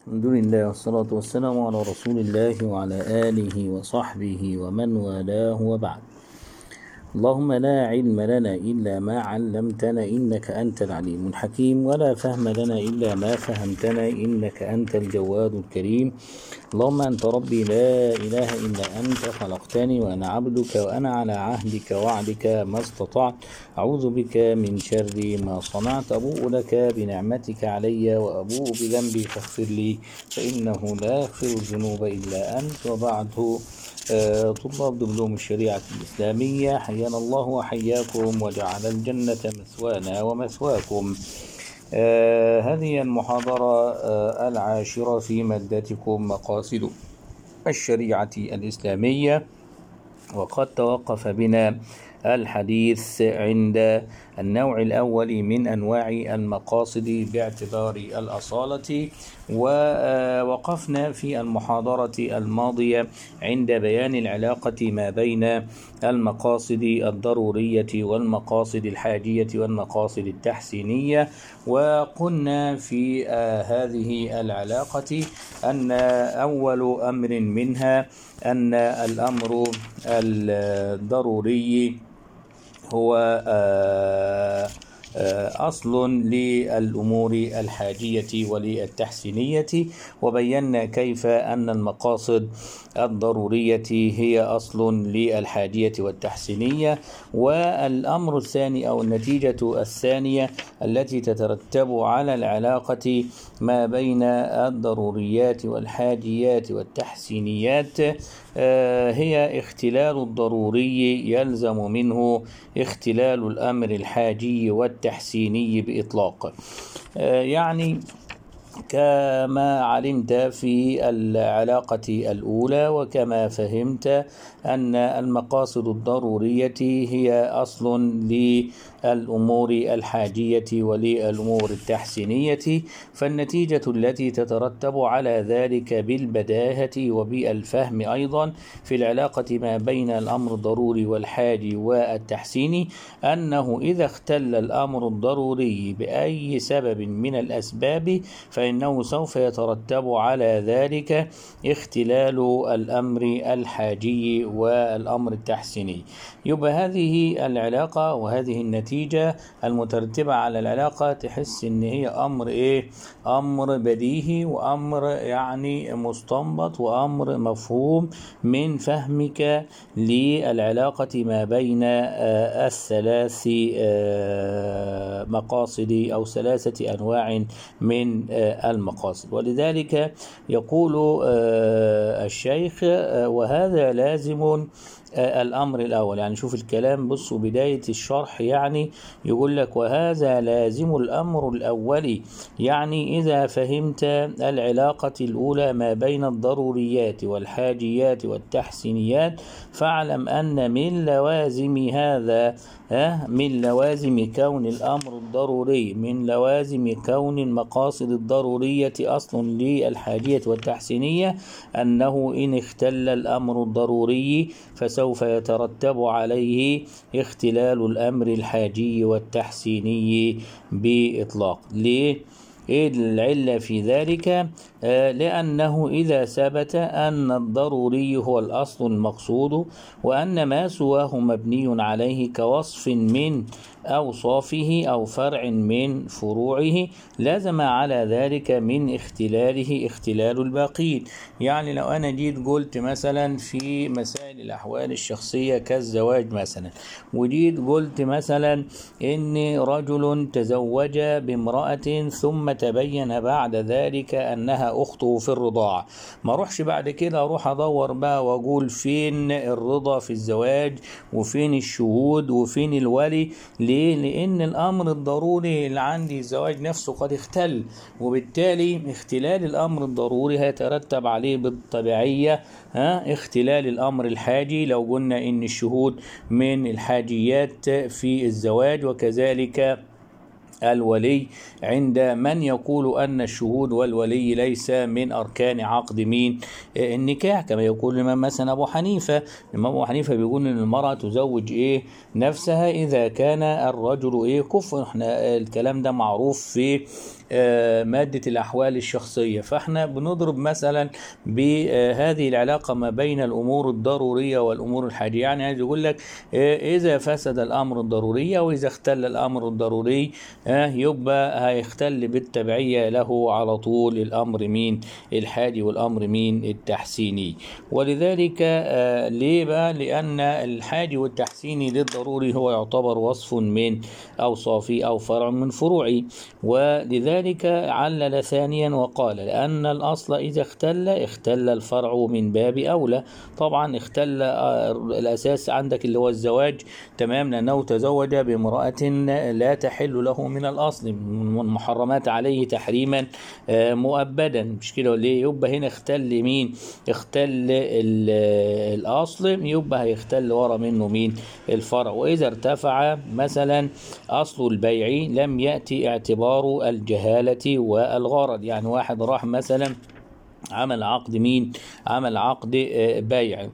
الحمد لله والصلاة والسلام على رسول الله وعلى آله وصحبه ومن والاه وبعد اللهم لا علم لنا إلا ما علمتنا إنك أنت العليم الحكيم ولا فهم لنا إلا ما فهمتنا إنك أنت الجواد الكريم اللهم أنت ربي لا إله إلا أنت خلقتني وأنا عبدك وأنا على عهدك وعدك ما استطعت أعوذ بك من شر ما صنعت أبوء لك بنعمتك علي وأبوء بذنبي فاغفر لي فإنه لا يغفر الذنوب إلا أنت وبعده آه، طلاب دبلوم الشريعة الإسلامية حيانا الله وحياكم وجعل الجنة مثوانا ومثواكم آه، هذه المحاضرة آه، العاشرة في مادتكم مقاصد الشريعة الإسلامية وقد توقف بنا الحديث عند النوع الأول من أنواع المقاصد باعتبار الأصالة ووقفنا في المحاضرة الماضية عند بيان العلاقة ما بين المقاصد الضرورية والمقاصد الحاجية والمقاصد التحسينية وقلنا في هذه العلاقة أن أول أمر منها أن الأمر الضروري هو أصل للأمور الحاجية وللتحسينية وبينا كيف أن المقاصد الضرورية هي أصل للحاجية والتحسينية والأمر الثاني أو النتيجة الثانية التي تترتب على العلاقة ما بين الضروريات والحاجيات والتحسينيات هي اختلال الضروري يلزم منه اختلال الأمر الحاجي والتحسيني بإطلاق يعني كما علمت في العلاقة الأولى وكما فهمت أن المقاصد الضرورية هي أصل للأمور الحاجية وللأمور التحسينية فالنتيجة التي تترتب على ذلك بالبداهة وبالفهم أيضا في العلاقة ما بين الأمر الضروري والحاجي والتحسيني أنه إذا اختل الأمر الضروري بأي سبب من الأسباب فإنه سوف يترتب على ذلك اختلال الأمر الحاجي والأمر التحسيني يبقى هذه العلاقة وهذه النتيجة المترتبة على العلاقة تحس إن هي أمر إيه أمر بديهي وأمر يعني مستنبط وأمر مفهوم من فهمك للعلاقة ما بين الثلاث مقاصد أو ثلاثة أنواع من المقاصد ولذلك يقول الشيخ وهذا لازم الأمر الأول يعني شوف الكلام بصوا بداية الشرح يعني يقول لك وهذا لازم الأمر الأولي يعني إذا فهمت العلاقة الأولى ما بين الضروريات والحاجيات والتحسينيات فاعلم أن من لوازم هذا من لوازم كون الأمر الضروري من لوازم كون المقاصد الضرورية أصل للحاجية والتحسينية أنه إن اختل الأمر الضروري فسوف يترتب عليه اختلال الأمر الحاجي والتحسيني بإطلاق ليه؟ إيه العلة في ذلك آه لأنه إذا ثبت أن الضروري هو الأصل المقصود وأن ما سواه مبني عليه كوصف من أوصافه أو فرع من فروعه لازم على ذلك من اختلاله اختلال الباقين يعني لو أنا جيت قلت مثلا في مسائل الأحوال الشخصية كالزواج مثلا وجيت قلت مثلا إن رجل تزوج بامرأة ثم تبين بعد ذلك أنها أخته في الرضاعة ما أروحش بعد كده أروح أدور بقى وأقول فين الرضا في الزواج وفين الشهود وفين الولي ليه؟ لأن الأمر الضروري اللي عندي الزواج نفسه قد اختل وبالتالي اختلال الأمر الضروري هيترتب عليه بالطبيعية ها اختلال الأمر الحاجي لو قلنا إن الشهود من الحاجيات في الزواج وكذلك الولي عند من يقول أن الشهود والولي ليس من أركان عقد مين النكاح كما يقول الإمام مثلا أبو حنيفة الإمام أبو حنيفة بيقول أن المرأة تزوج إيه نفسها إذا كان الرجل إيه كفر إحنا الكلام ده معروف في آه، مادة الأحوال الشخصية فاحنا بنضرب مثلا بهذه العلاقة ما بين الأمور الضرورية والأمور الحاجية يعني عايز يقول لك آه، إذا فسد الأمر الضروري أو إذا اختل الأمر الضروري آه، يبقى هيختل بالتبعية له على طول الأمر مين الحادي والأمر مين التحسيني ولذلك آه، ليه بقى لأن الحادي والتحسيني للضروري هو يعتبر وصف من أوصافي أو فرع من فروعي ولذلك علل ثانيا وقال لأن الأصل إذا اختل اختل الفرع من باب أولى طبعا اختل آه، الأساس عندك اللي هو الزواج تمام لأنه تزوج بامرأة لا تحل له من الأصل من المحرمات عليه تحريما آه، مؤبدا مش كده ليه يبقى هنا اختل مين اختل ال- الأصل يبقى هيختل ورا منه مين الفرع وإذا ارتفع مثلا أصل البيع لم يأتي اعتبار الجهالة والغرض يعني واحد راح مثلا عمل عقد مين عمل عقد آه، بيع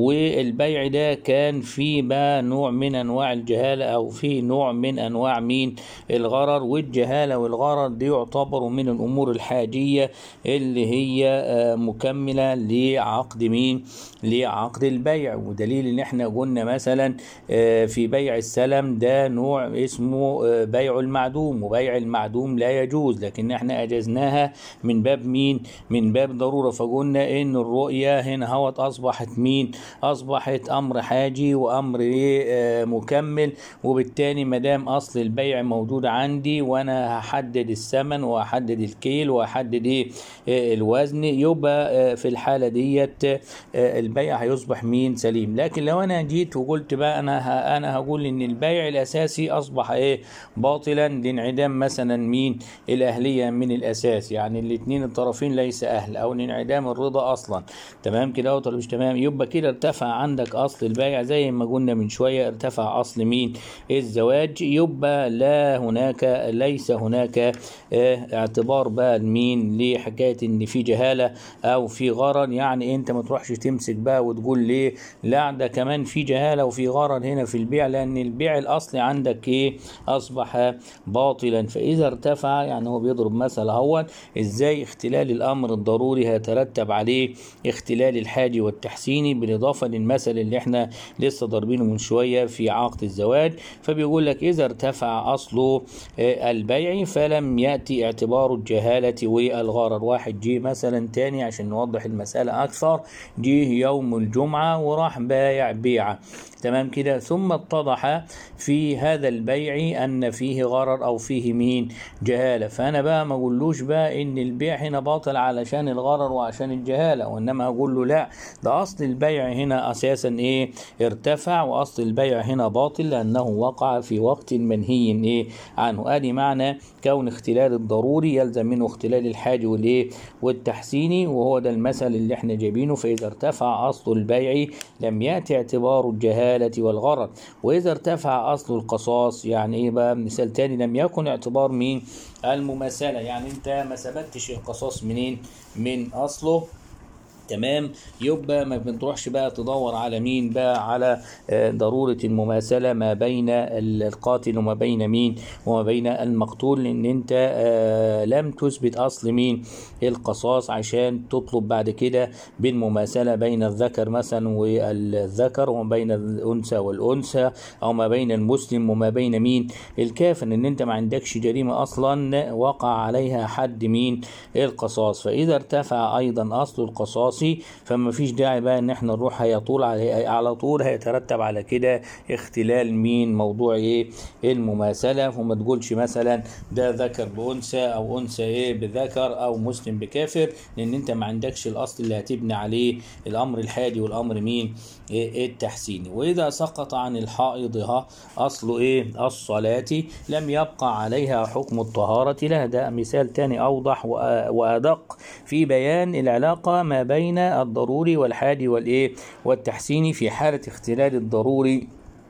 والبيع ده كان فيه بقى نوع من انواع الجهاله او فيه نوع من انواع مين الغرر والجهاله والغرر دي يعتبروا من الامور الحاجيه اللي هي آه، مكمله لعقد مين لعقد البيع ودليل ان احنا قلنا مثلا آه، في بيع السلم ده نوع اسمه آه، بيع المعدوم وبيع المعدوم لا يجوز لكن احنا اجزناها من باب مين من باب ضروره فقلنا ان الرؤيه هنا هوت اصبحت مين اصبحت امر حاجي وامر إيه؟ آه، مكمل وبالتالي ما دام اصل البيع موجود عندي وانا هحدد الثمن واحدد الكيل واحدد ايه آه، الوزن يبقى آه، في الحاله ديت آه، البيع هيصبح مين سليم لكن لو انا جيت وقلت بقى انا ه- انا هقول ان البيع الاساسي اصبح ايه باطلا لانعدام مثلا مين الاهليه من الاساس يعني الاثنين الطرفين ليس اهل او انعدام الرضا اصلا تمام كده ولا مش تمام يبقى كده ارتفع عندك اصل البيع زي ما قلنا من شويه ارتفع اصل مين الزواج يبقى لا هناك ليس هناك اه اعتبار بقى لمين لحكايه ان في جهاله او في غرض يعني انت ما تروحش تمسك بقى وتقول ليه لا ده كمان في جهاله وفي غرض هنا في البيع لان البيع الاصلي عندك ايه اصبح باطلا فاذا ارتفع يعني هو بيضرب مثل اهو ازاي اختلال الامر الضروري هيترتب عليه اختلال الحاجي والتحسيني بالاضافه للمثل اللي احنا لسه ضاربينه من شويه في عقد الزواج فبيقول لك اذا ارتفع اصل آه، البيع فلم ياتي اعتبار الجهاله والغرر واحد جه مثلا تاني عشان نوضح المساله اكثر جه يوم الجمعه وراح بايع بيعه تمام كده ثم اتضح في هذا البيع ان فيه غرر او فيه مين جهاله فانا بقى ما اقولوش بقى ان البيع هنا باطل علشان الغرر وعشان الجهاله وانما اقول له لا ده اصل البيع هنا اساسا ايه ارتفع واصل البيع هنا باطل لانه وقع في وقت منهي ايه عنه ادي معنى كون اختلال الضروري يلزم منه اختلال الحاجي والايه والتحسيني وهو ده المثل اللي احنا جايبينه فاذا ارتفع اصل البيع لم ياتي اعتبار الجهاله والغرض واذا ارتفع اصل القصاص يعني ايه بقى مثال تاني لم يكن اعتبار مين المماثله يعني انت ما ثبتش القصاص منين من اصله تمام يبقى ما بنروحش بقى تدور على مين بقى على آه، ضرورة المماثلة ما بين القاتل وما بين مين وما بين المقتول لان انت آه، لم تثبت اصل مين القصاص عشان تطلب بعد كده بالمماثلة بين الذكر مثلا والذكر وما بين الانثى والانثى او ما بين المسلم وما بين مين الكافر ان انت ما عندكش جريمة اصلا وقع عليها حد مين القصاص فاذا ارتفع ايضا اصل القصاص فما فيش داعي بقى ان احنا نروح هي طول على على طول هيترتب على كده اختلال مين موضوع ايه المماثله وما تقولش مثلا ده ذكر بانثى او انثى ايه بذكر او مسلم بكافر لان انت ما عندكش الاصل اللي هتبني عليه الامر الحادي والامر مين إيه التحسيني واذا سقط عن الحائض ها اصل ايه الصلاه لم يبقى عليها حكم الطهاره لها ده مثال تاني اوضح وأ- وادق في بيان العلاقه ما بين الضروري والحادي والايه والتحسيني في حاله اختلال الضروري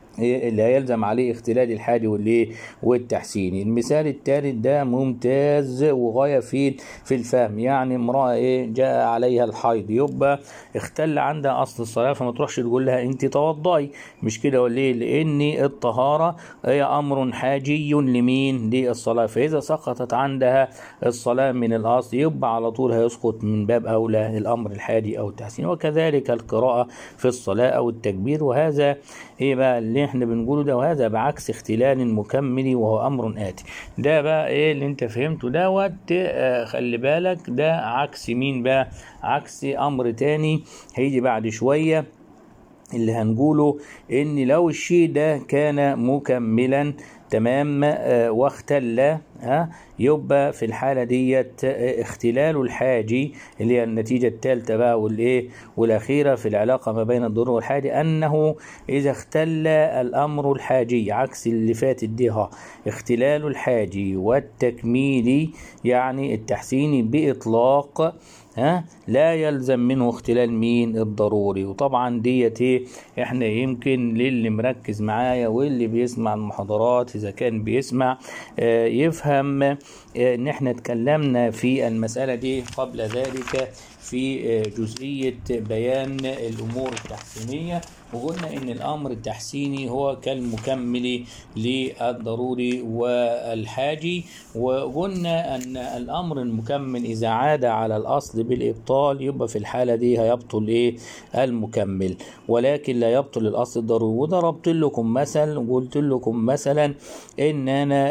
إيه اللي هيلزم عليه اختلال الحادي والايه والتحسين المثال الثالث ده ممتاز وغايه في في الفهم يعني امراه ايه جاء عليها الحيض يبقى اختل عندها اصل الصلاه فما تروحش تقول لها انت توضئي مش كده ولا ايه لان الطهاره هي امر حاجي لمين للصلاه فاذا سقطت عندها الصلاه من الاصل يبقى على طول هيسقط من باب اولى الامر الحادي او التحسين وكذلك القراءه في الصلاه او التكبير وهذا ايه بقى اللي احنا بنقوله ده وهذا بعكس اختلال مكمل وهو امر اتي ده بقى ايه اللي انت فهمته دوت آه خلي بالك ده عكس مين بقى عكس امر تاني هيجي بعد شويه اللي هنقوله ان لو الشيء ده كان مكملا تمام آه واختل ها يبقى في الحالة ديت اختلال الحاجي اللي هي النتيجة الثالثة بقى والإيه والأخيرة في العلاقة ما بين الضرورة والحاجة أنه إذا اختل الأمر الحاجي عكس اللي فاتت دي ها اختلال الحاجي والتكميلي يعني التحسيني بإطلاق ها لا يلزم منه اختلال مين الضروري وطبعا ديت ايه احنا يمكن للي مركز معايا واللي بيسمع المحاضرات اذا كان بيسمع اه يفهم اه ان احنا اتكلمنا في المسألة دي قبل ذلك في جزئية بيان الأمور التحسينية وقلنا إن الأمر التحسيني هو كالمكمل للضروري والحاجي وقلنا أن الأمر المكمل إذا عاد على الأصل بالإبطال يبقى في الحالة دي هيبطل إيه المكمل ولكن لا يبطل الأصل الضروري وضربت لكم مثل وقلت لكم مثلا إن أنا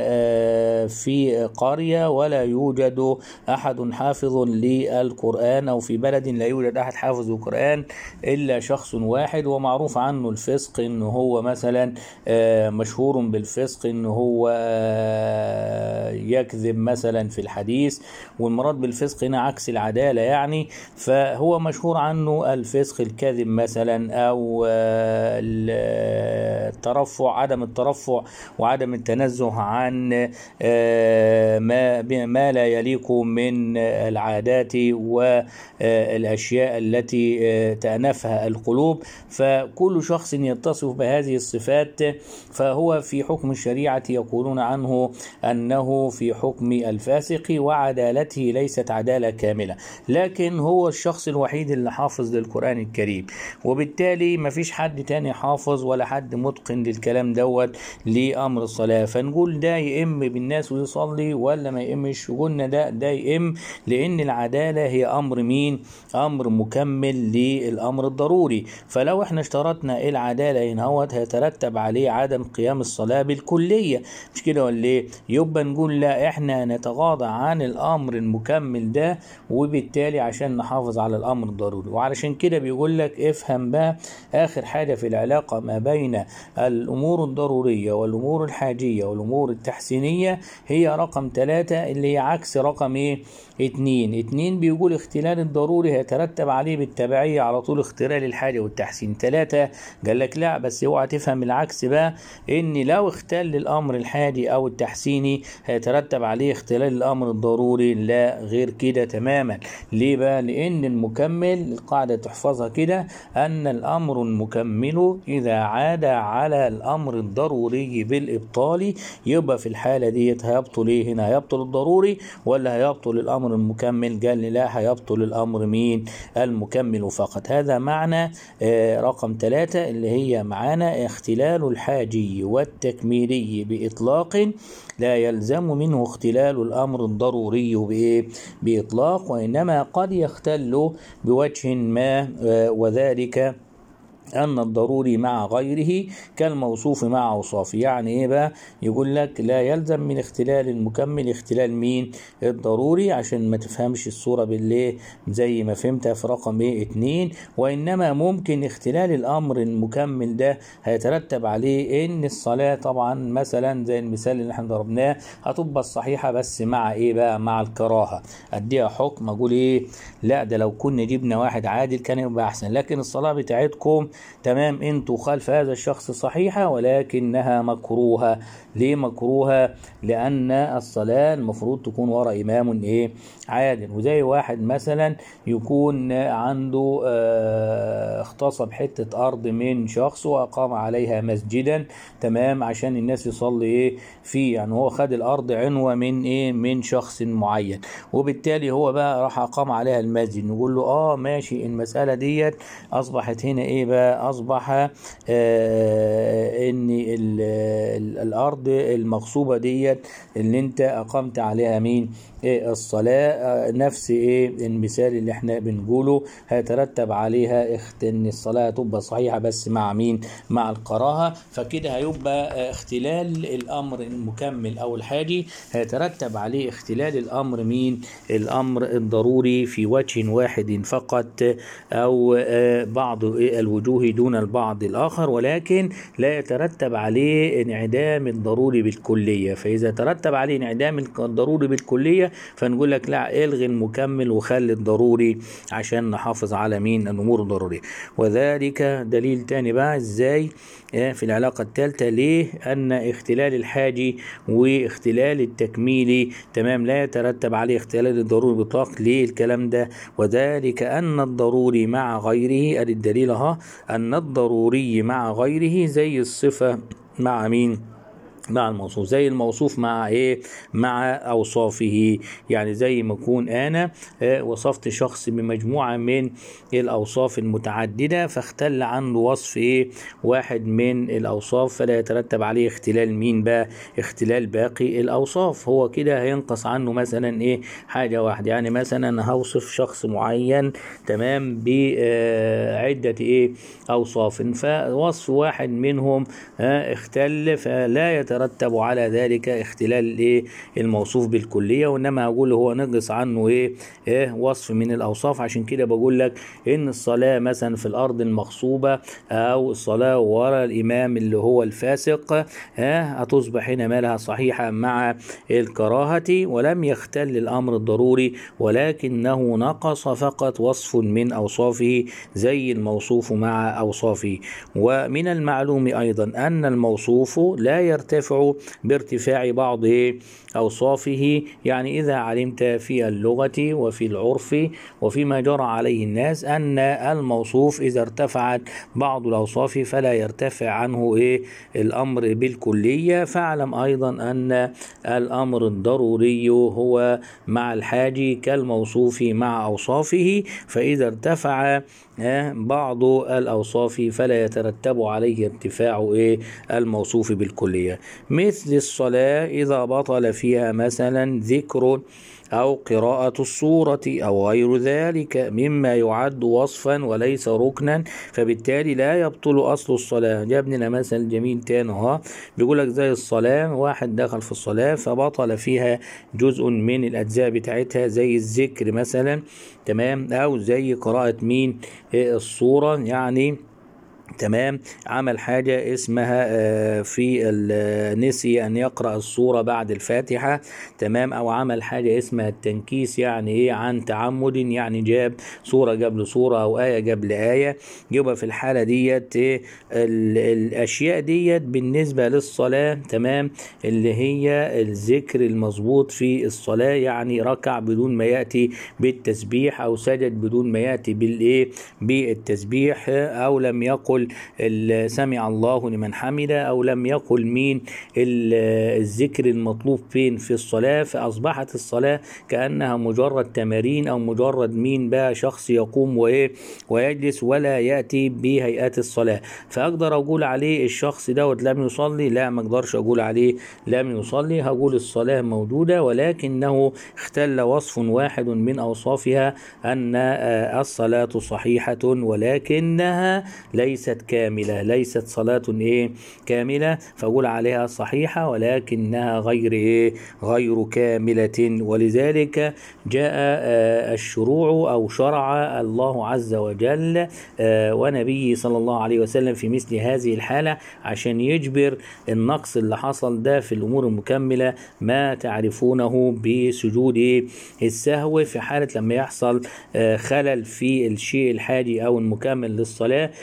في قرية ولا يوجد أحد حافظ للقرآن أو في بلد لا يوجد أحد حافظ القرآن إلا شخص واحد ومعروف عنه الفسق إنه هو مثلا مشهور بالفسق إنه هو يكذب مثلا في الحديث والمراد بالفسق هنا عكس العدالة يعني فهو مشهور عنه الفسق الكذب مثلا أو الترفع عدم الترفع وعدم التنزه عن ما ما لا يليق من العادات والاشياء التي تأنفها القلوب فكل شخص يتصف بهذه الصفات فهو في حكم الشريعة يقولون عنه أنه في حكم الفاسق وعدالته ليست عدالة كاملة لكن هو الشخص الوحيد اللي حافظ للقرآن الكريم وبالتالي ما فيش حد تاني حافظ ولا حد متقن للكلام دوت لأمر الصلاة فنقول ده يئم بالناس ويصلي ولا ما يئمش وقلنا ده ده يئم لأن العدالة هي أمر مين أمر مكمل للأمر الضروري فلو احنا اشترطنا العدالة هنا هوت هيترتب عليه عدم قيام الصلاة بالكلية مش كده ولا ايه يبقى نقول لا احنا نتغاضى عن الأمر المكمل ده وبالتالي عشان نحافظ على الأمر الضروري وعلشان كده بيقول لك افهم بقى آخر حاجة في العلاقة ما بين الأمور الضرورية والأمور الحاجية والأمور التحسينية هي رقم ثلاثة اللي هي عكس رقم ايه اتنين اتنين بيقول اختلال الضروري هيترتب عليه بالتبعية على طول اختلال الحاجة والتحسين ثلاثة قال لك لا بس اوعى تفهم العكس بقى ان لو اختل الامر الحادي او التحسيني هيترتب عليه اختلال الامر الضروري لا غير كده تماما ليه بقى لان المكمل القاعدة تحفظها كده ان الامر المكمل اذا عاد على الامر الضروري بالابطال يبقى في الحالة ديت هيبطل ايه هنا هيبطل الضروري ولا هيبطل الامر المكمل قال لي لا هيبطل الامر مين المكمل فقط هذا معنى آه رقم ثلاثة اللي هي معانا اختلال الحاجي والتكميلي بإطلاق لا يلزم منه اختلال الأمر الضروري بإيه؟ بإطلاق وإنما قد يختل بوجه ما آه وذلك أن الضروري مع غيره كالموصوف مع أوصافه يعني إيه بقى يقول لك لا يلزم من اختلال المكمل اختلال مين الضروري عشان ما تفهمش الصورة بالليه زي ما فهمتها في رقم إيه اتنين وإنما ممكن اختلال الأمر المكمل ده هيترتب عليه إن الصلاة طبعا مثلا زي المثال اللي احنا ضربناه هتبقى الصحيحة بس مع إيه بقى مع الكراهة أديها حكم أقول إيه لا ده لو كنا جبنا واحد عادل كان يبقى أحسن لكن الصلاة بتاعتكم تمام انتوا خلف هذا الشخص صحيحة ولكنها مكروهة ليه مكروهة لأن الصلاة المفروض تكون وراء إمام إيه عادل وزي واحد مثلا يكون عنده آه، اغتصب حتة أرض من شخص وأقام عليها مسجدا تمام عشان الناس يصلي إيه فيه يعني هو خد الأرض عنوة من إيه من شخص معين وبالتالي هو بقى راح أقام عليها المسجد نقول له آه ماشي المسألة ديت أصبحت هنا إيه بقى أصبح آه إن ال- ال- الأرض المغصوبة ديت اللي أنت أقمت عليها مين إيه الصلاة آه، نفس إيه المثال اللي إحنا بنقوله هيترتب عليها اخت إن الصلاة تبقى صحيحة بس مع مين مع الكراهة فكده هيبقى آه، اختلال الأمر المكمل أو الحاجي هيترتب عليه اختلال الأمر مين الأمر الضروري في وجه واحد فقط أو آه، بعض إيه الوجوه دون البعض الآخر ولكن لا يترتب عليه انعدام الضروري بالكلية فإذا ترتب عليه انعدام الضروري بالكلية فنقول لك لا الغي المكمل وخلي الضروري عشان نحافظ على مين الأمور الضرورية وذلك دليل تاني بقى ازاي آه، في العلاقة الثالثة ليه أن اختلال الحاجي واختلال التكميلي تمام لا يترتب عليه اختلال الضروري بإطلاق ليه الكلام ده وذلك أن الضروري مع غيره أدي الدليل أهو أن الضروري مع غيره زي الصفة مع مين مع الموصوف زي الموصوف مع ايه مع اوصافه يعني زي ما اكون انا آه، وصفت شخص بمجموعه من الاوصاف المتعدده فاختل عنه وصف ايه واحد من الاوصاف فلا يترتب عليه اختلال مين بقى اختلال باقي الاوصاف هو كده هينقص عنه مثلا ايه حاجه واحده يعني مثلا أنا هوصف شخص معين تمام بعده ايه اوصاف فوصف واحد منهم آه، اختل فلا يترتب على ذلك اختلال ايه الموصوف بالكليه وانما اقول هو نقص عنه ايه, إيه وصف من الاوصاف عشان كده بقول لك ان الصلاه مثلا في الارض المغصوبه او الصلاه ورا الامام اللي هو الفاسق آه، هتصبح هنا مالها صحيحه مع الكراهه ولم يختل الامر الضروري ولكنه نقص فقط وصف من اوصافه زي الموصوف مع اوصافه ومن المعلوم ايضا ان الموصوف لا يرتفع بارتفاع بعض إيه؟ اوصافه يعني اذا علمت في اللغه وفي العرف وفيما جرى عليه الناس ان الموصوف اذا ارتفعت بعض الاوصاف فلا يرتفع عنه ايه الامر بالكليه فاعلم ايضا ان الامر الضروري هو مع الحاج كالموصوف مع اوصافه فاذا ارتفع آه، بعض الأوصاف فلا يترتب عليه ارتفاع إيه الموصوف بالكلية مثل الصلاة إذا بطل فيها مثلا ذكر أو قراءة الصورة أو غير ذلك مما يعد وصفا وليس ركنا فبالتالي لا يبطل أصل الصلاة جاب لنا مثل جميل تاني اهو بيقول لك زي الصلاة واحد دخل في الصلاة فبطل فيها جزء من الأجزاء بتاعتها زي الذكر مثلا تمام أو زي قراءة مين إيه الصورة يعني تمام عمل حاجة اسمها آه، في ال- نسي أن يقرأ السورة بعد الفاتحة تمام أو عمل حاجة اسمها التنكيس يعني إيه عن تعمد يعني جاب سورة قبل سورة أو آية قبل آية يبقى في الحالة ديت إيه ال- الأشياء ديت بالنسبة للصلاة تمام اللي هي الذكر المظبوط في الصلاة يعني ركع بدون ما يأتي بالتسبيح أو سجد بدون ما يأتي بالإيه بالتسبيح أو لم يقل ال- سمع الله لمن حمده أو لم يقل مين ال- الذكر المطلوب فين في الصلاة فأصبحت الصلاة كأنها مجرد تمارين أو مجرد مين بقى شخص يقوم وإيه ويجلس ولا يأتي بهيئات الصلاة فأقدر أقول عليه الشخص دوت لم يصلي لا ما أقدرش أقول عليه لم يصلي هقول الصلاة موجودة ولكنه اختل وصف واحد من أوصافها أن آه، الصلاة صحيحة ولكنها ليست كاملة ليست صلاة إيه كاملة فأقول عليها صحيحة ولكنها غير إيه غير كاملة ولذلك جاء آه، الشروع أو شرع الله عز وجل آه، ونبيه صلى الله عليه وسلم في مثل هذه الحالة عشان يجبر النقص اللي حصل ده في الأمور المكملة ما تعرفونه بسجود السهو في حالة لما يحصل آه، خلل في الشيء الحادي أو المكمل للصلاة فيقول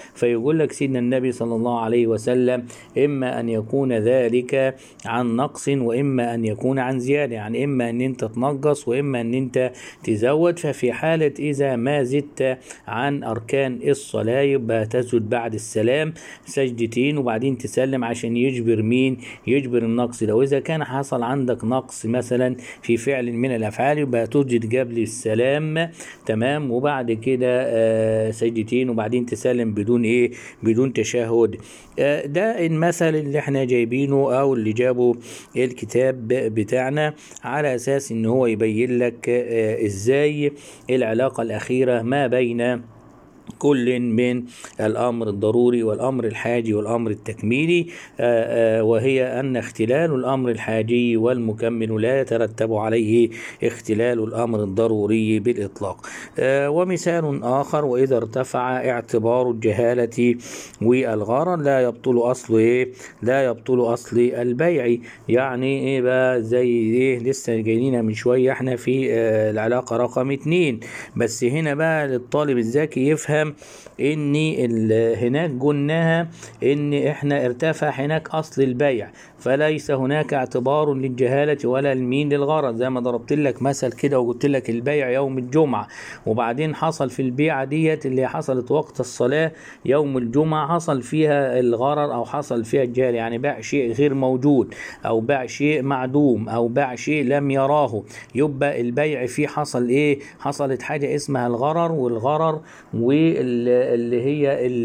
فبيقول لك سيدنا النبي صلى الله عليه وسلم إما أن يكون ذلك عن نقص وإما أن يكون عن زيادة يعني إما أن أنت تنقص وإما أن أنت تزود ففي حالة إذا ما زدت عن أركان الصلاة يبقى تسجد بعد السلام سجدتين وبعدين تسلم عشان يجبر مين يجبر النقص لو إذا كان حصل عندك نقص مثلا في فعل من الأفعال يبقى تسجد قبل السلام تمام وبعد كده آه، سجدتين وبعدين تسلم بدون إيه بدون تشهد آه، ده المثل اللي احنا جايبينه أو اللي جابه الكتاب بتاعنا على أساس إن هو يبين لك آه، إزاي العلاقة الأخيرة ما بين كل من الأمر الضروري والأمر الحاجي والأمر التكميلي آه، آه، وهي أن اختلال الأمر الحاجي والمكمل لا يترتب عليه اختلال الأمر الضروري بالإطلاق آه، ومثال آخر وإذا ارتفع اعتبار الجهالة والغرر لا يبطل أصل إيه لا يبطل أصل البيع يعني إيه بقى زي إيه لسه جايين من شوية احنا في آه، العلاقة رقم اتنين بس هنا بقى للطالب الذكي يفهم ان ال- هناك قلناها ان احنا ارتفع هناك اصل البيع فليس هناك اعتبار للجهالة ولا المين للغرض زي ما ضربت لك مثل كده وقلت لك البيع يوم الجمعة وبعدين حصل في البيعة ديت اللي حصلت وقت الصلاة يوم الجمعة حصل فيها الغرر او حصل فيها الجهل يعني باع شيء غير موجود او باع شيء معدوم او باع شيء لم يراه يبقى البيع فيه حصل ايه حصلت حاجة اسمها الغرر والغرر واللي هي ال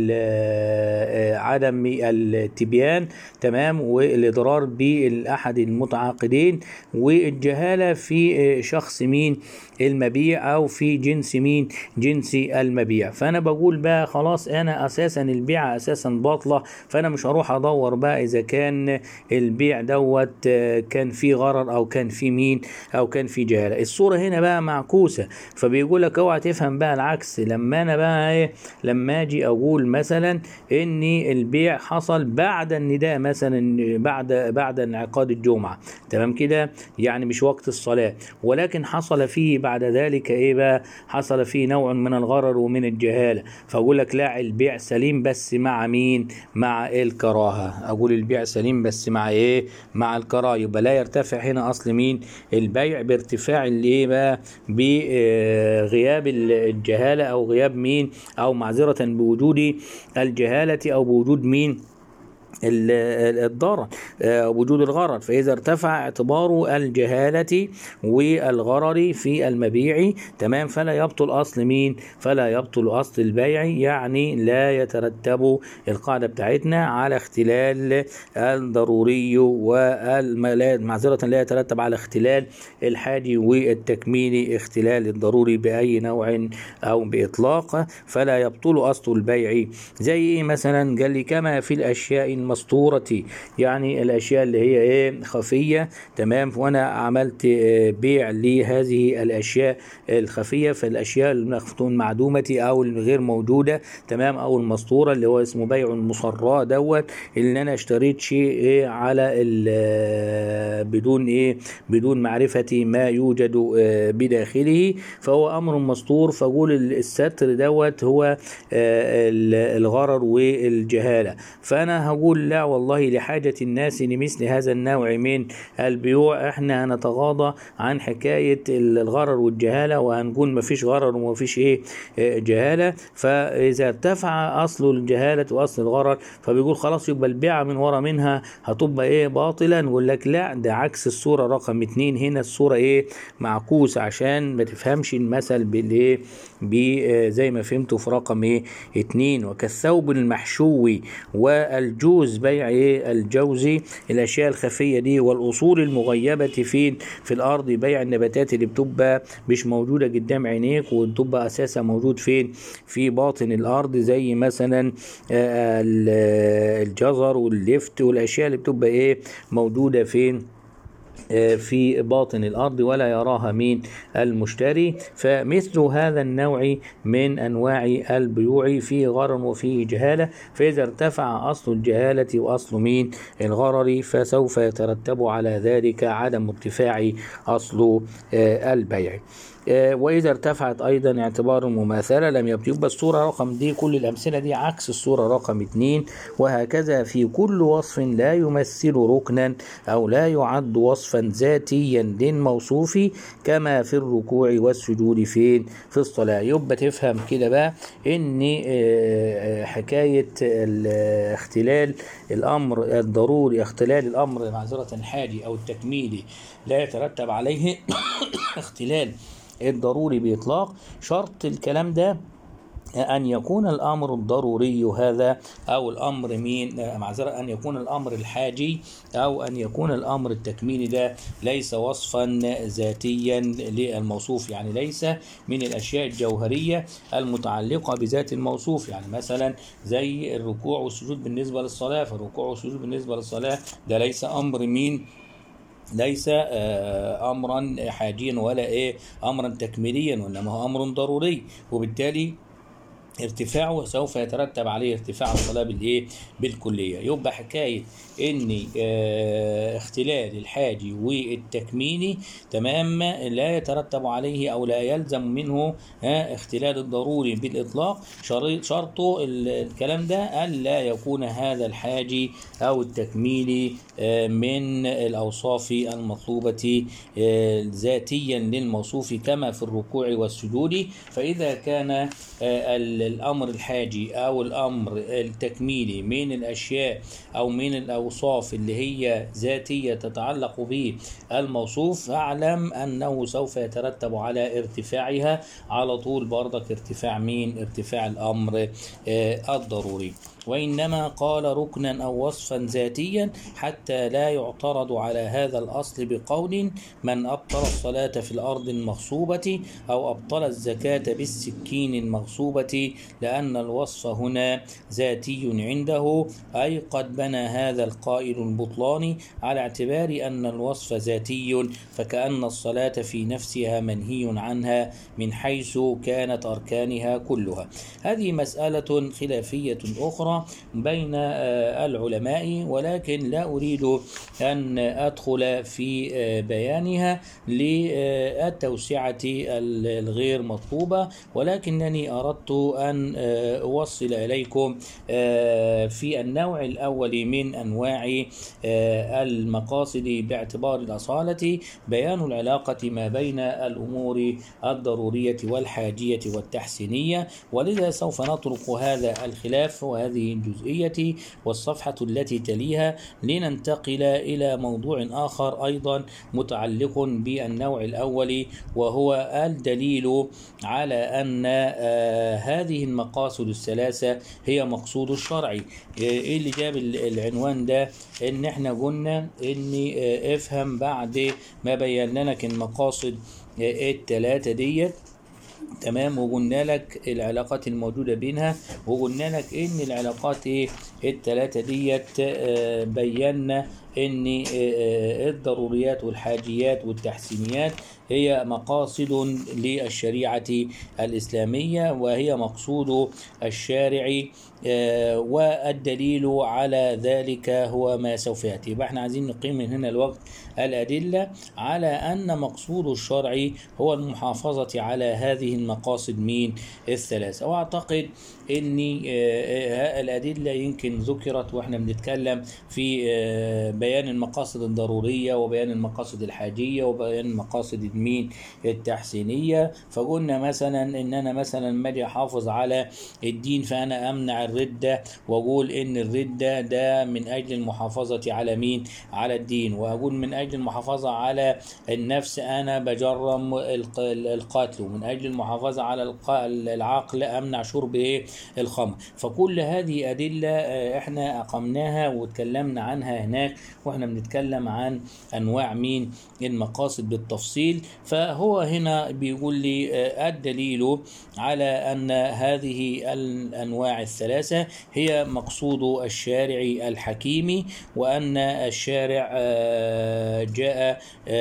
ال عدم التبيان تمام والاضرار بالاحد المتعاقدين والجهاله في شخص مين المبيع او في جنس مين جنس المبيع فانا بقول بقى خلاص انا اساسا البيعه اساسا باطله فانا مش هروح ادور بقى اذا كان البيع دوت كان فيه غرر او كان فيه مين او كان فيه جهاله الصوره هنا بقى معكوسه فبيقول لك اوعى تفهم بقى العكس لما انا بقى ايه لما اجي اقول مثلا ان البيع حصل بعد النداء مثلا بعد بعد انعقاد الجمعه تمام كده يعني مش وقت الصلاه ولكن حصل فيه بعد ذلك ايه بقى حصل فيه نوع من الغرر ومن الجهاله فاقول لك لا البيع سليم بس مع مين مع الكراهه اقول البيع سليم بس مع ايه مع الكراهه يبقى لا يرتفع هنا اصل مين البيع بارتفاع الايه بقى بغياب الجهاله او غياب مين او معذره بوجود الجهاله او بوجود مين ال- الضرر آه، وجود الغرر فإذا ارتفع اعتبار الجهالة والغرر في المبيع تمام فلا يبطل أصل مين فلا يبطل أصل البيع يعني لا يترتب القاعدة بتاعتنا على اختلال الضروري والمعذرة لا يترتب على اختلال الحاجي والتكميلي اختلال الضروري بأي نوع أو بإطلاق فلا يبطل أصل البيع زي إيه مثلا قال لي كما في الأشياء المسطورة يعني الأشياء اللي هي إيه خفية تمام وأنا عملت آه، بيع لهذه الأشياء الخفية فالأشياء المخفتون معدومة أو الغير موجودة تمام أو المسطورة اللي هو اسمه بيع المصراء دوت اللي أنا اشتريت شيء إيه على ال- آه، بدون إيه بدون معرفة ما يوجد آه، بداخله فهو أمر مسطور فأقول الستر دوت هو آه، ال- الغرر والجهالة فأنا هقول لا والله لحاجة الناس لمثل هذا النوع من البيوع احنا هنتغاضى عن حكاية الغرر والجهالة وهنقول ما فيش غرر وما فيش ايه آه، جهالة فإذا ارتفع أصل الجهالة وأصل الغرر فبيقول خلاص يبقى البيعة من ورا منها هتبقى ايه باطلا نقول لك لا ده عكس الصورة رقم اتنين هنا الصورة ايه معكوسة عشان ما تفهمش المثل بالايه ب- آه، زي ما فهمته في رقم ايه اتنين وكالثوب المحشوي والجوز بيع ايه الجوزي الاشياء الخفيه دي والاصول المغيبه فين في الارض بيع النباتات اللي بتبقى مش موجوده قدام عينيك وتبقى اساسا موجود فين في باطن الارض زي مثلا آه، ال- الجزر واللفت والاشياء اللي بتبقى ايه موجوده فين في باطن الأرض ولا يراها مين المشتري فمثل هذا النوع من أنواع البيوع فيه غرر وفيه جهالة فإذا ارتفع أصل الجهالة وأصل مين الغرر فسوف يترتب على ذلك عدم ارتفاع أصل آه، البيع آه، وإذا ارتفعت أيضا اعتبار المماثلة لم يبقى يبقى الصورة رقم دي كل الأمثلة دي عكس الصورة رقم اتنين وهكذا في كل وصف لا يمثل ركنا أو لا يعد وصفا ذاتيا للموصوف كما في الركوع والسجود فين في الصلاة يبقى تفهم كده بقى إن آه، آه، حكاية ال- اختلال الأمر الضروري اختلال الأمر معذرة الحاجي أو التكميلي لا يترتب عليه اختلال الضروري بإطلاق شرط الكلام ده أن يكون الأمر الضروري هذا أو الأمر مين آه، معذرة أن يكون الأمر الحاجي أو أن يكون الأمر التكميلي ده ليس وصفا ذاتيا للموصوف يعني ليس من الأشياء الجوهرية المتعلقة بذات الموصوف يعني مثلا زي الركوع والسجود بالنسبة للصلاة فالركوع والسجود بالنسبة للصلاة ده ليس أمر مين ليس آه، امرا حاجيا ولا ايه امرا تكميليا وانما هو امر ضروري وبالتالي ارتفاعه سوف يترتب عليه ارتفاع الصلاه بالايه بالكليه يبقى حكايه ان آه، اختلال الحاجي والتكميني تمام لا يترتب عليه او لا يلزم منه ها، اختلال الضروري بالاطلاق شريط- شرطه ال- الكلام ده الا يكون هذا الحاجي او التكميلي آه، من الاوصاف المطلوبه آه، ذاتيا للموصوف كما في الركوع والسجود فاذا كان آه، ال- الامر الحاجي او الامر التكميلي من الاشياء او من الاوصاف اللي هي ذاتيه تتعلق به الموصوف فاعلم انه سوف يترتب على ارتفاعها على طول برضك ارتفاع مين ارتفاع الامر آه، الضروري وإنما قال ركنا أو وصفا ذاتيا حتى لا يعترض على هذا الأصل بقول من أبطل الصلاة في الأرض المغصوبة أو أبطل الزكاة بالسكين المغصوبة لأن الوصف هنا ذاتي عنده أي قد بنى هذا القائل البطلان على اعتبار أن الوصف ذاتي فكأن الصلاة في نفسها منهي عنها من حيث كانت أركانها كلها هذه مسألة خلافية أخرى بين آه، العلماء ولكن لا أريد أن أدخل في آه، بيانها للتوسعة ال- الغير مطلوبة ولكنني أردت أن آه، أوصل إليكم آه، في النوع الأول من أنواع آه، المقاصد باعتبار الأصالة بيان العلاقة ما بين الأمور الضرورية والحاجية والتحسينية ولذا سوف نترك هذا الخلاف وهذه الجزئية والصفحة التي تليها لننتقل إلى موضوع آخر أيضا متعلق بالنوع الأول وهو الدليل على أن آه، هذه المقاصد الثلاثة هي مقصود الشرعي إيه اللي جاب ال- العنوان ده إن إحنا قلنا إن آه، افهم بعد ما بينا لك المقاصد آه، التلاتة ديت تمام وقلنا لك العلاقات الموجودة بينها وقلنا لك ان العلاقات ايه التلاتة ديت آه، بينا ان آه، آه، الضروريات والحاجيات والتحسينيات هي مقاصد للشريعة الإسلامية وهي مقصود الشارع آه، والدليل على ذلك هو ما سوف يأتي يبقى احنا عايزين نقيم من هنا الوقت الأدلة على أن مقصود الشرع هو المحافظة على هذه المقاصد مين الثلاثة وأعتقد أن آه، آه، الأدلة يمكن ذكرت وإحنا بنتكلم في آه، بيان المقاصد الضرورية وبيان المقاصد الحاجية وبيان المقاصد المين التحسينية فقلنا مثلا إن أنا مثلا ما أجي أحافظ على الدين فأنا أمنع الردة وأقول إن الردة ده من أجل المحافظة على مين على الدين وأقول من أجل المحافظة على النفس أنا بجرم الق- القتل ومن أجل المحافظة على الق- العقل أمنع شرب إيه الخمر فكل هذه أدلة آه، إحنا أقمناها واتكلمنا عنها هناك وإحنا بنتكلم عن أنواع مين المقاصد بالتفصيل فهو هنا بيقول لي آه، الدليل على أن هذه الأنواع الثلاثة هي مقصود الشارع الحكيم وأن الشارع آه، جاء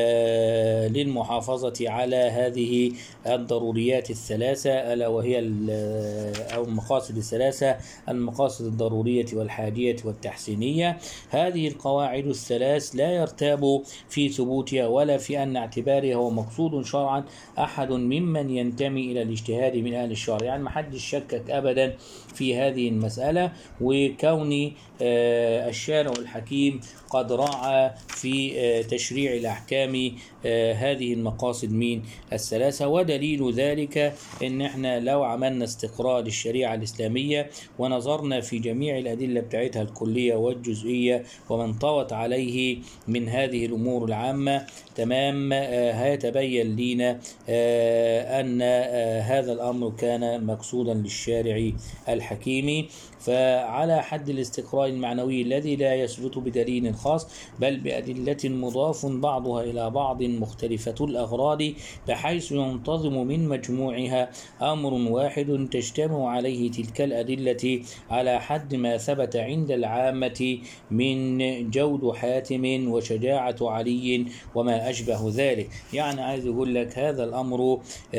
آه، للمحافظة على هذه الضروريات الثلاثة ألا وهي ال- أو المقاصد الثلاثة المقاصد الضرورية والحاجية والتحسينية هذه القواعد القواعد الثلاث لا يرتاب في ثبوتها ولا في أن اعتبارها هو مقصود شرعا أحد ممن ينتمي إلى الاجتهاد من أهل الشرع يعني ما حدش شكك أبدا في هذه المسألة وكون آه، الشارع الحكيم قد راعى في آه، تشريع الأحكام آه، هذه المقاصد من الثلاثة ودليل ذلك إن إحنا لو عملنا استقراء للشريعة الإسلامية ونظرنا في جميع الأدلة بتاعتها الكلية والجزئية ومن طوت عليه من هذه الأمور العامة تمام آه، هيتبين لنا آه، أن آه، هذا الأمر كان مقصودا للشارع الحكيم فعلى حد الاستقراء المعنوي الذي لا يثبت بدليل خاص بل بأدلة مضاف بعضها إلى بعض مختلفة الأغراض بحيث ينتظم من مجموعها أمر واحد تجتمع عليه تلك الأدلة على حد ما ثبت عند العامة من جود حاتم وشجاعة علي وما أشبه ذلك يعني عايز يقول لك هذا الأمر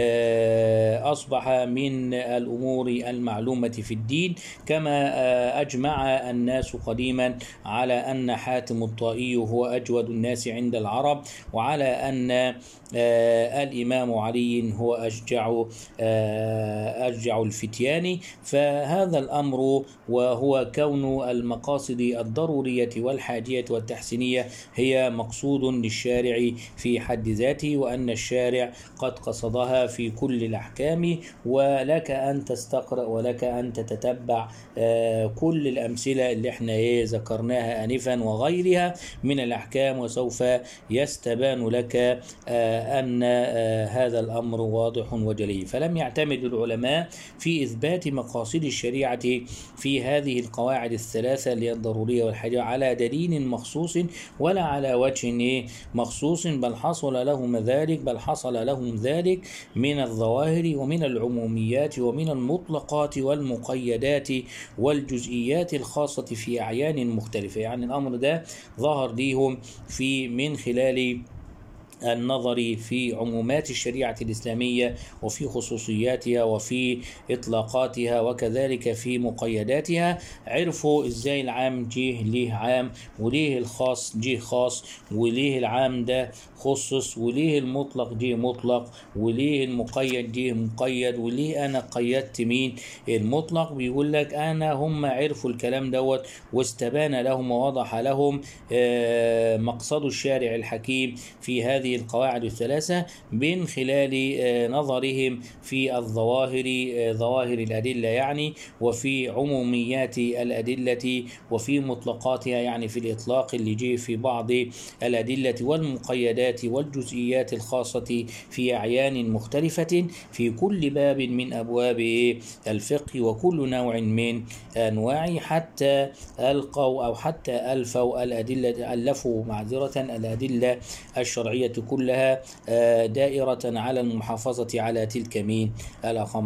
آه، أصبح من الأمور المعلومة في الدين كما آه، أجمع الناس قديما على أن حاتم الطائي هو أجود الناس عند العرب وعلى أن آه، الإمام علي هو أشجع آه، أشجع الفتيان فهذا الأمر وهو كون المقاصد الضرورية والحاجية والتحسينية هي مقصود للشارع في حد ذاته وأن الشارع قد قصدها في كل الأحكام ولك أن تستقرأ ولك أن تتتبع آه، كل الأمثلة اللي احنا إيه ذكرناها آنفا وغيرها من الأحكام وسوف يستبان لك آه، أن آه، هذا الأمر واضح وجلي فلم يعتمد العلماء في إثبات مقاصد الشريعة في هذه القواعد الثلاثة اللي هي الضرورية والحاجة على دليل مخصوص ولا على وجه إيه مخصوص بل حصل لهم ذلك بل حصل لهم ذلك من الظواهر ومن العموميات ومن المطلقات والمقيدات والجزئيات الخاصة في أعيان مختلفة يعني الأمر ده ظهر ليهم في من خلال النظر في عمومات الشريعة الإسلامية وفي خصوصياتها وفي إطلاقاتها وكذلك في مقيداتها عرفوا إزاي العام جه ليه عام وليه الخاص جه خاص وليه العام ده خصص وليه المطلق جه مطلق وليه المقيد جه مقيد وليه أنا قيدت مين المطلق بيقول لك أنا هم عرفوا الكلام دوت واستبان لهم ووضح لهم آه، مقصد الشارع الحكيم في هذه القواعد الثلاثة من خلال آه، نظرهم في الظواهر آه، ظواهر الأدلة يعني وفي عموميات الأدلة وفي مطلقاتها يعني في الإطلاق اللي جه في بعض الأدلة والمقيدات والجزئيات الخاصة في أعيان مختلفة في كل باب من أبواب الفقه وكل نوع من أنواع حتى ألقوا أو حتى ألفوا الأدلة ألفوا معذرة الأدلة الشرعية كلها آه، دائرة على المحافظة على تلك من الأقام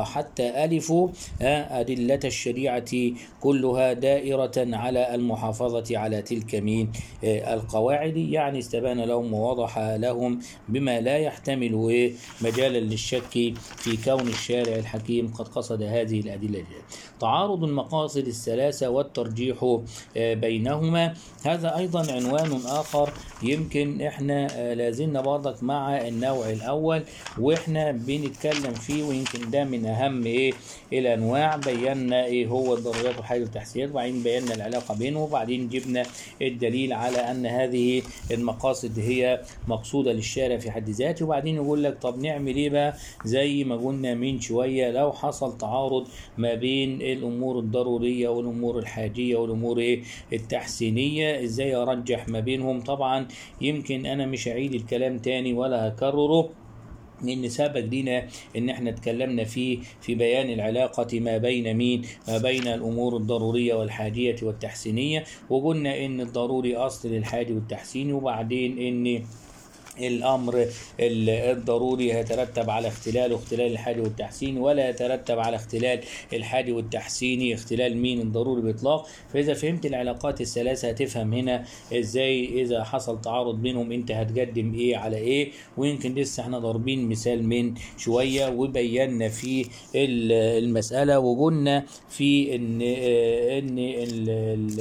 حتى ألفوا آه، أدلة الشريعة كلها دائرة على المحافظة على تلك من آه، القواعد يعني استبان لهم ووضح لهم بما لا يحتمل إيه مجالا للشك في كون الشارع الحكيم قد قصد هذه الأدلة تعارض المقاصد الثلاثة والترجيح آه، بينهما هذا أيضا عنوان آخر يمكن إحنا آه، لازلنا برضك مع النوع الأول وإحنا بنتكلم فيه ويمكن ده من أهم إيه الأنواع بينا إيه هو الضروريات والحاجة والتحسينات وبعدين بينا العلاقة بينه وبعدين جبنا الدليل على أن هذه المقاصد هي مقصودة للشارع في حد ذاته وبعدين يقول لك طب نعمل إيه بقى زي ما قلنا من شوية لو حصل تعارض ما بين الأمور الضرورية والأمور الحاجية والأمور إيه التحسينية إزاي أرجح ما بينهم طبعا يمكن أنا مش هعيد الكلام تاني ولا هكرره لان سبق لينا ان احنا اتكلمنا فيه في بيان العلاقة ما بين مين ما بين الامور الضرورية والحاجية والتحسينية وقلنا ان الضروري اصل للحاجة والتحسين وبعدين ان الامر ال- الضروري يترتب على اختلال واختلال الحادي والتحسين ولا يترتب على اختلال الحادي والتحسيني اختلال مين الضروري باطلاق فاذا فهمت العلاقات الثلاثه هتفهم هنا ازاي اذا حصل تعارض بينهم انت هتقدم ايه على ايه ويمكن لسه احنا ضاربين مثال من شويه وبينا في ال- المساله وقلنا في ان آه، ان ال- ال-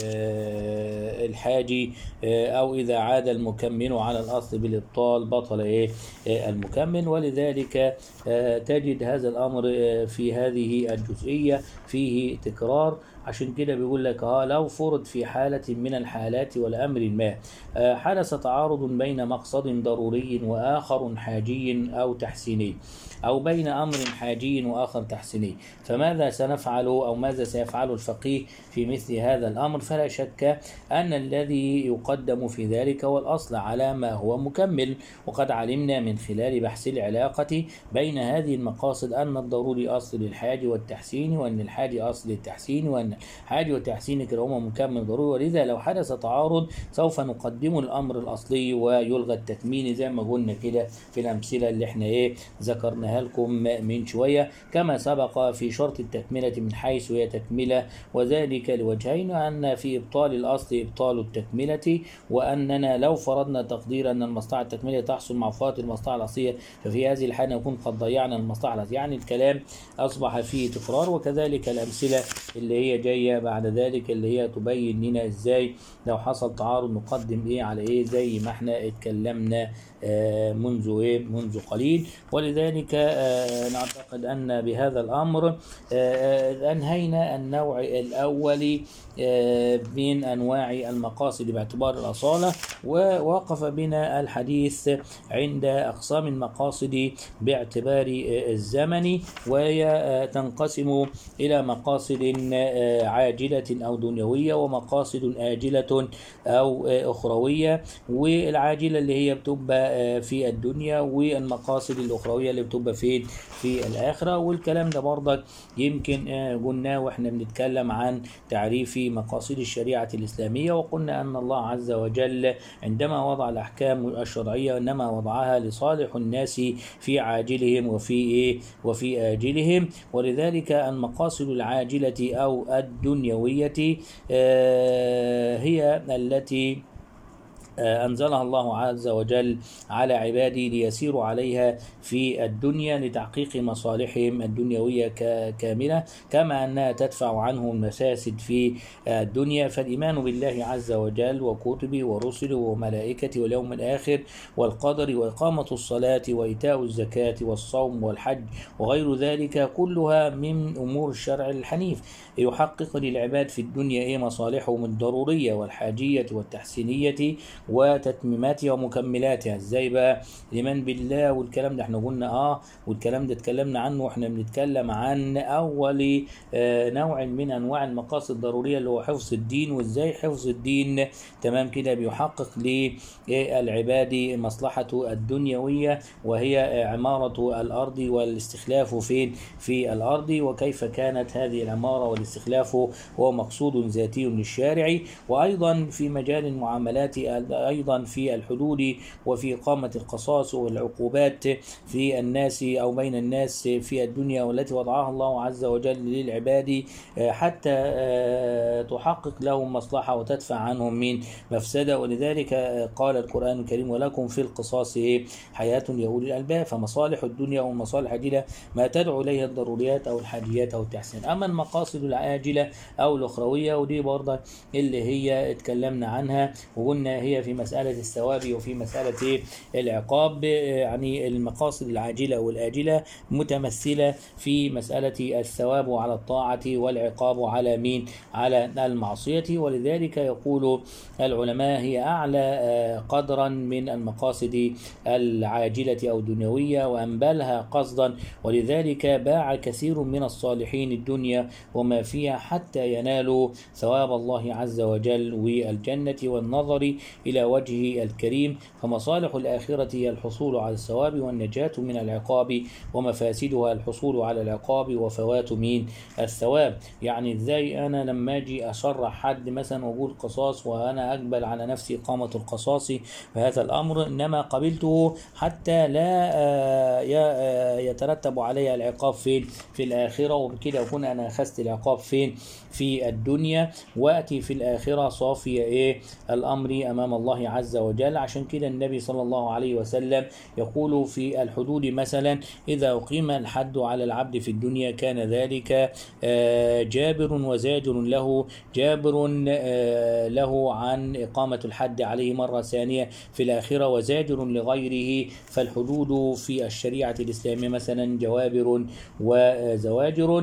آه، الحاجي آه، او اذا عاد المكمل على الاصل بالابطال بطل ايه آه، المكمل ولذلك آه، تجد هذا الامر آه، في هذه الجزئيه فيه تكرار عشان كده بيقول لك اه لو فرض في حالة من الحالات والأمر ما آه، حدث تعارض بين مقصد ضروري وآخر حاجي أو تحسيني أو بين أمر حاجي وآخر تحسيني فماذا سنفعل أو ماذا سيفعل الفقيه في مثل هذا الأمر فلا شك أن الذي يقدم في ذلك هو الأصل على ما هو مكمل وقد علمنا من خلال بحث العلاقة بين هذه المقاصد أن الضروري أصل للحاج والتحسين وأن الحاج أصل للتحسين وأن الحاج والتحسين كلاهما مكمل ضروري ولذا لو حدث تعارض سوف نقدم الأمر الأصلي ويلغى التكميل زي ما قلنا كده في الأمثلة اللي احنا إيه ذكرناها لكم من شوية كما سبق في شرط التكملة من حيث هي تكملة وذلك لوجهين أن في إبطال الأصل إبطال التكملة وأننا لو فرضنا تقدير أن المصلحة التكملة تحصل مع فوات المصلحة الأصلية ففي هذه الحالة نكون قد ضيعنا المصلحة الأصلية يعني الكلام أصبح فيه تكرار وكذلك الأمثلة اللي هي جاية بعد ذلك اللي هي تبين لنا إزاي لو حصل تعارض نقدم إيه على إيه زي ما إحنا اتكلمنا آه، منذ إيه منذ قليل ولذلك آه، نعتقد أن بهذا الأمر آه، آه، أنهينا النوع الأول آه، من أنواع المقاصد باعتبار الأصالة ووقف بنا الحديث عند أقسام المقاصد باعتبار آه، الزمن وهي آه، تنقسم إلى مقاصد آه، عاجلة أو دنيوية ومقاصد آجلة أو آه، أخروية والعاجلة اللي هي بتبقى آه، في الدنيا والمقاصد الأخروية اللي بتبقى فين في الآخرة والكلام ده برضك يمكن آه، قلناه واحنا بنتكلم عن تعريف مقاصد الشريعة الإسلامية وقلنا أن الله عز وجل عندما وضع الأحكام الشرعية إنما وضعها لصالح الناس في عاجلهم وفي إيه وفي آجلهم ولذلك المقاصد العاجلة أو الدنيوية آه، هي التي آه، أنزلها الله عز وجل على عباده ليسيروا عليها في الدنيا لتحقيق مصالحهم الدنيوية ك- كاملة كما أنها تدفع عنهم المفاسد في آه، الدنيا فالإيمان بالله عز وجل وكتبه ورسله وملائكته واليوم الآخر والقدر وإقامة الصلاة وإيتاء الزكاة والصوم والحج وغير ذلك كلها من أمور الشرع الحنيف يحقق للعباد في الدنيا إيه مصالحهم الضرورية والحاجية والتحسينية وتتميماتها ومكملاتها ازاي بقى الايمان بالله والكلام ده احنا قلنا اه والكلام ده اتكلمنا عنه واحنا بنتكلم عن اول آه نوع من انواع المقاصد الضروريه اللي هو حفظ الدين وازاي حفظ الدين تمام كده بيحقق للعباد مصلحته الدنيويه وهي آه، عماره الارض والاستخلاف فين في الارض وكيف كانت هذه العماره والاستخلاف هو مقصود ذاتي للشارع وايضا في مجال المعاملات ايضا في الحدود وفي اقامه القصاص والعقوبات في الناس او بين الناس في الدنيا والتي وضعها الله عز وجل للعباد آه، حتى آه، تحقق لهم مصلحه وتدفع عنهم من مفسده ولذلك آه، قال القران الكريم ولكم في القصاص حياه يا اولي الالباب فمصالح الدنيا والمصالح العاجله ما تدعو اليها الضروريات او الحاجيات او التحسين اما المقاصد العاجله او الاخرويه ودي برضه اللي هي اتكلمنا عنها وقلنا هي في مساله الثواب وفي مساله إيه؟ العقاب يعني المقاصد العاجله والاجله متمثله في مساله الثواب على الطاعه والعقاب على مين على المعصيه ولذلك يقول العلماء هي اعلى آه، قدرا من المقاصد العاجله او الدنيويه وانبلها قصدا ولذلك باع كثير من الصالحين الدنيا وما فيها حتى ينالوا ثواب الله عز وجل والجنه والنظر الى إلى وجهه الكريم فمصالح الآخرة هي الحصول على الثواب والنجاة من العقاب ومفاسدها الحصول على العقاب وفوات من الثواب يعني ازاي أنا لما أجي أشرح حد مثلا وأقول قصاص وأنا أقبل على نفسي إقامة القصاص فهذا الأمر إنما قبلته حتى لا آه، ي- آه، يترتب علي العقاب فين في الآخرة وبكده أكون أنا أخذت العقاب فين في الدنيا وأتي في الآخرة صافية إيه الأمر أمام الله عز وجل عشان كده النبي صلى الله عليه وسلم يقول في الحدود مثلا إذا أقيم الحد على العبد في الدنيا كان ذلك آه، جابر وزاجر له جابر آه، له عن إقامة الحد عليه مرة ثانية في الآخرة وزاجر لغيره فالحدود في الشريعة الإسلامية مثلا جوابر وزواجر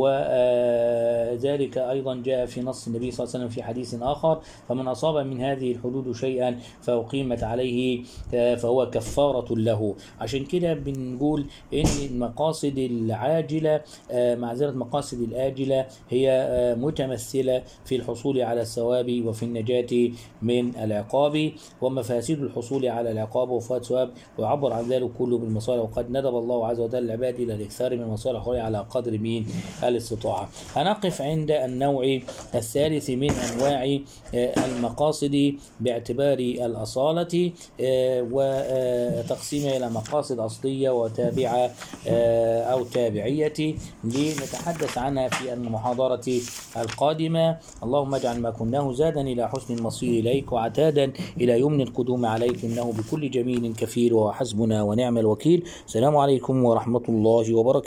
وذلك أيضا جاء في نص النبي صلى الله عليه وسلم في حديث آخر فمن أصاب من هذه الحدود شيئا فأقيمت عليه آه، فهو كفارة له عشان كده بنقول إن المقاصد العاجلة آه، معذرة مقاصد الآجلة هي آه، متمثلة في الحصول على الثواب وفي النجاة من العقاب ومفاسد الحصول على العقاب وفوات ثواب ويعبر عن ذلك كله بالمصالح وقد ندب الله عز وجل العباد إلى الإكثار من المصالح على قدر من الاستطاعة هنقف عند النوع الثالث من أنواع آه، المقاصد باعتبار الأصالة آه، وتقسيمها إلى مقاصد أصلية وتابعة آه، أو تابعية لنتحدث عنها في المحاضرة القادمة اللهم اجعل ما كناه زادا إلى حسن المصير إليك وعتادا إلى يمن القدوم عليك إنه بكل جميل كفيل وحسبنا ونعم الوكيل السلام عليكم ورحمة الله وبركاته